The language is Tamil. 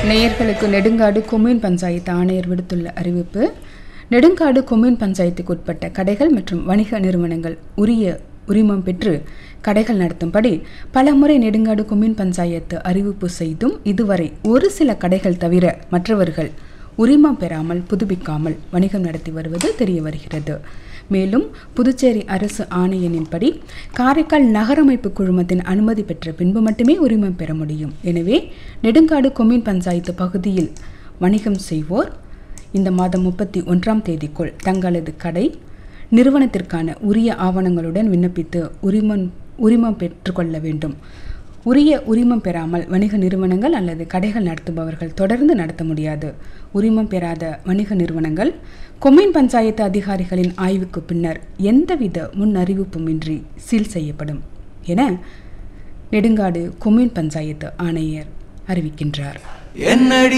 நேயர்களுக்கு நெடுங்காடு கொம்யூன் பஞ்சாயத்து ஆணையர் விடுத்துள்ள அறிவிப்பு நெடுங்காடு கொம்யூன் பஞ்சாயத்துக்கு உட்பட்ட கடைகள் மற்றும் வணிக நிறுவனங்கள் உரிய உரிமம் பெற்று கடைகள் நடத்தும்படி பலமுறை நெடுங்காடு கொம்யூன் பஞ்சாயத்து அறிவிப்பு செய்தும் இதுவரை ஒரு சில கடைகள் தவிர மற்றவர்கள் உரிமம் பெறாமல் புதுப்பிக்காமல் வணிகம் நடத்தி வருவது தெரிய வருகிறது மேலும் புதுச்சேரி அரசு ஆணையனின்படி காரைக்கால் நகரமைப்பு குழுமத்தின் அனுமதி பெற்ற பின்பு மட்டுமே உரிமம் பெற முடியும் எனவே நெடுங்காடு கொம்யூன் பஞ்சாயத்து பகுதியில் வணிகம் செய்வோர் இந்த மாதம் முப்பத்தி ஒன்றாம் தேதிக்குள் தங்களது கடை நிறுவனத்திற்கான உரிய ஆவணங்களுடன் விண்ணப்பித்து உரிமம் உரிமம் பெற்றுக்கொள்ள வேண்டும் உரிய உரிமம் பெறாமல் வணிக நிறுவனங்கள் அல்லது கடைகள் நடத்துபவர்கள் தொடர்ந்து நடத்த முடியாது உரிமம் பெறாத வணிக நிறுவனங்கள் கொம்யூன் பஞ்சாயத்து அதிகாரிகளின் ஆய்வுக்கு பின்னர் எந்தவித முன் அறிவிப்புமின்றி சீல் செய்யப்படும் என நெடுங்காடு கொம்யூன் பஞ்சாயத்து ஆணையர் அறிவிக்கின்றார் என்னடி